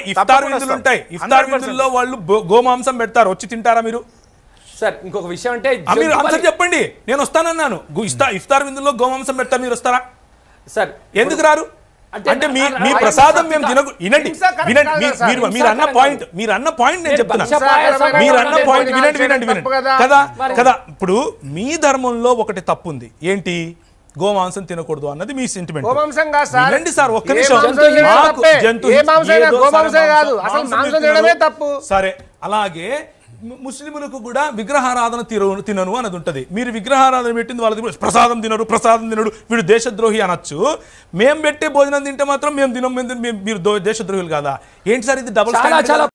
ఇఫ్తార్ తప్పకుండా విందులు వస్తాం. ఉంటాయి ఇఫ్తార్ 100%. విందుల్లో వాళ్ళు బో- గోమాంసం పెడతారు వచ్చి తింటారా మీరు సార్ ఇంకొక విషయం అంటే ఆ, మీరు జంతు ఆన్సర్ బలి- చెప్పండి నేను వస్తానన్నాను గు- ఇస్తా ఇఫ్తార్ విందుల్లో గోమాంసం పెడతారు మీరు వస్తారా సార్ ఎందుకు రారు అంటే అంటే మీ నా- మీ నా- ప్రసాదం హింస మేము కాదు. తినకు వినండి హింస కరెక్ట్ వినండి కాదు మీరు- సార్. మీరు మీరు అన్న హింస పాయింట్ కరెక్ట్ మీరు అన్న పాయింట్ నేను మీరు చెప్తున్నా భక్ష్య పాయసం మీరు అంటే అన్న పాయింట్ భోజనాలు వినండి చేయడం వినండి వినండి తప్పు కదా? కదా మరి- కదా ఇప్పుడు మీ ధర్మంలో ఒకటి తప్పు ఉంది ఏంటి గోమాంసం తినకూడదు అన్నది మీ సెంటిమెంట్ గోమాంసం కాదు సార్. వినండి సార్ ఒక్క ఏ నిమిషం మాంసం తినడం మాకు తప్పే. జంతు ఏ మాంసం అయినా ఏదో గోమాంసమే సరే కాదు. మాంసం- అసలు మాంసం మాంసం తినరు. తినడమే తప్పు. సరే అలాగే ము- ముస్లింలకు కూడా విగ్రహారాధన తిన తినను అన్నది ఉంటది మీరు విగ్రహారాధన పెట్టింది వాళ్ళది కూడా ప్రసాదం తినరు ప్రసాదం తినడు వీడు దేశద్రోహి అనొచ్చు మేము పెట్టే భోజనం తింటే మాత్రం మేము తినం మేము తినం, మేము- మీరు దో- దేశద్రోహులు కాదా ఏంటి సార్ ఇది డబుల్ చాలా చాలా